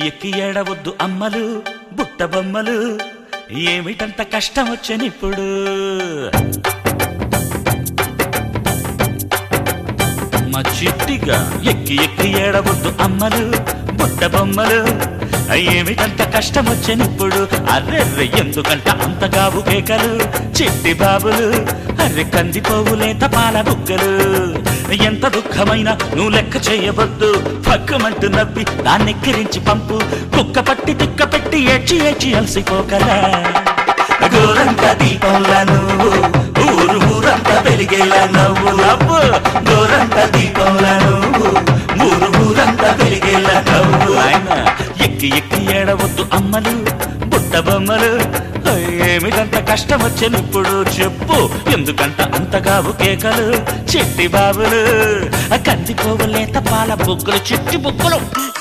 ఎక్కి ఏడవద్దు అమ్మలు బుట్ట బొమ్మలు ఏమిటంత కష్టం వచ్చనిప్పుడు మా చిట్టిగా ఎక్కి ఎక్కి ఏడవద్దు అమ్మలు బుట్ట బొమ్మలు ఏమిటంత కష్టం వచ్చనిప్పుడు అర్రెర్రె ఎందుకంట అంతగావు కేకలు చిట్టి బాబులు అర్రె కందిపోవులేత పాల బుగ్గలు ఎంత దుఃఖమైన నువ్వు లెక్క చేయవద్దు పక్కమంటూ నవ్వి దాన్నెక్కిరించి పంపు కుక్క పట్టి తిక్క పెట్టి ఏడ్చి ఏడ్చి అలసిపోకరా గోరంత దీపంలా నువ్వు ఊరు ఊరంతా వెలిగేలా నవ్వు నవ్వు గోరంత దీపంలా నువ్వు ఊరు ఊరంతా వెలిగేలా నవ్వు ఆయన ఎక్కి ఎక్కి ఏడవద్దు అమ్మలు బుట్ట బొమ్మలు ఏమిటంత కష్టం వచ్చని ఇప్పుడు చెప్పు ఎందుకంట అంతగావు కేకలు చిట్టి బాబులు కందిపోవులేత పాల బుగ్గలు చిట్టి బుగ్గలు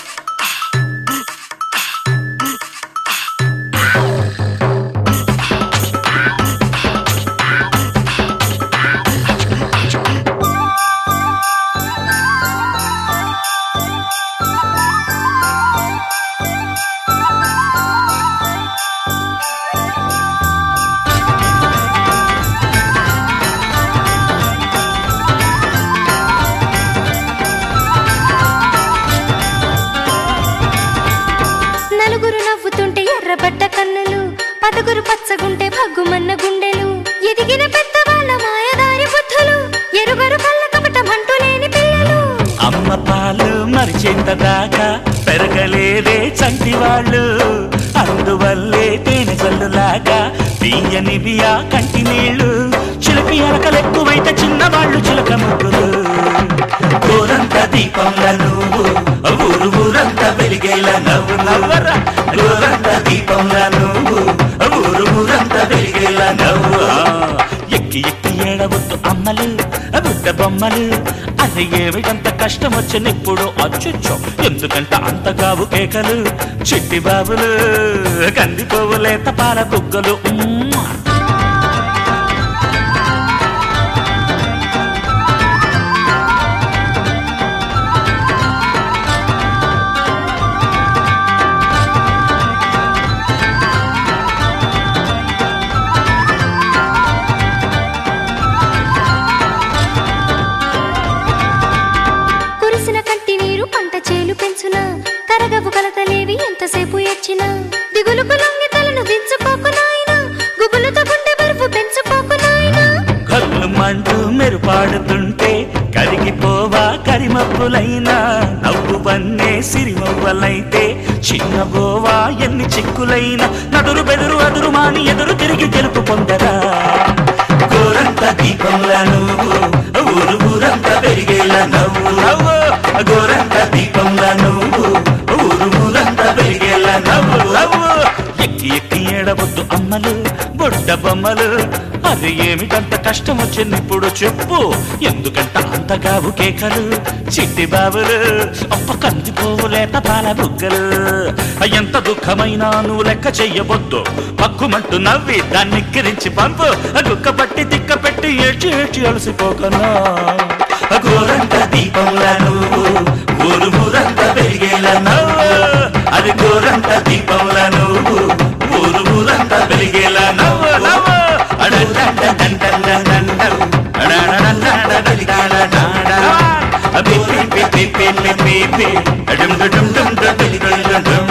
నలుగురు నవ్వుతుంటే ఎర్రబడ్డ కన్నులు పదుగురు పచ్చగుంటే భగ్గుమన్న గుండెలు ఎదిగిన పెద్దవాళ్ళ మాయదారి బుద్ధులు ఎరుగరు కళ్ళ కపట మంటూ లేని పిల్లలు అమ్మ పాలు మరిచేంత దాకా పెరగలేదే చంటి వాళ్ళు అందువల్లే తేనె జల్లులాగా తీయనివి ఆ కంటి నీళ్ళు చిలిపి అలకలెక్కువైతే చిన్నవాళ్ళు చిలక ముగ్గులు గోరంత దీపంలా నువ్వు ఊరు ఊరంతా వెలిగేలా నవ్వు నవ్వరా గోరంత దీపంలా నువ్వు ఊరు ఊరంతా వెలిగేలా నవ్వు ఎక్కి ఎక్కి ఏడవద్దు అమ్మలు బుడ్డ బొమ్మలు అది ఏమిటంత కష్టం వచ్చినప్పుడు అచ్చొచ్చో ఎందుకంట అంతగావు కేకలు చిట్టి బాబులు కందిపోవులేత పాల కుక్కలు ఉమ్మ్. కురిసిన కంటి నీరు పంట చేలు పెంచున కరగవు కలతలేవి ఎంతసేపు ఎచ్చినా దిగులుకు లొంగి తలను దించుకోకు నాయనా గుబులతో గుండె బరువు పెంచుకోకు నాయనా కళ్ళు మంటూ మెరుపాడుతుంటే కరిగిపోవా కరిమప్పులైనా నవ్వు వన్నే సిరిమవ్వలైతే చిన్న గోవా ఎన్ని చిక్కులైనా నదురు బెదురు అదురు మాని ఎదురు తిరిగి గెలుపు పొందరా గోరంత దీపంలా నువ్వు ఊరు ఊరంతా పెరిగేలా నవ్వు నవ్వు గోరంత దీపంలా నువ్వు ఊరు ఊరంతా పెరిగేలా నవ్వు నవ్వు ఎక్కి ఎక్కి ఏడవద్దు అమ్మలు బుడ్డ బొమ్మలు అది ఏమిటంత కష్టం వచ్చింది ఇప్పుడు చెప్పు ఎందుకంట అంతగావు కేకలు చిట్టి బాబులు అప్ప కందిపోవులేత పాల బుగ్గలు ఎంత దుఃఖమైనా నువ్వు లెక్క చెయ్యవద్దు పక్కుమంటూ నవ్వి దాన్ని ఎక్కిరించి పంపు కుక్క పట్టి తిక్క పెట్టి ఏడ్చి ఏడ్చి అలసిపోకనా గోరంత దీపంలా నువ్వు ఊరు ఊరంతా పెరిగేలా నవ్వు అది గోరంత దీపంలా నువ్వు ఊరు ఊరంతా పెరిగేలా నవ్వు నవ్వు అడంట దండ దండం అడంట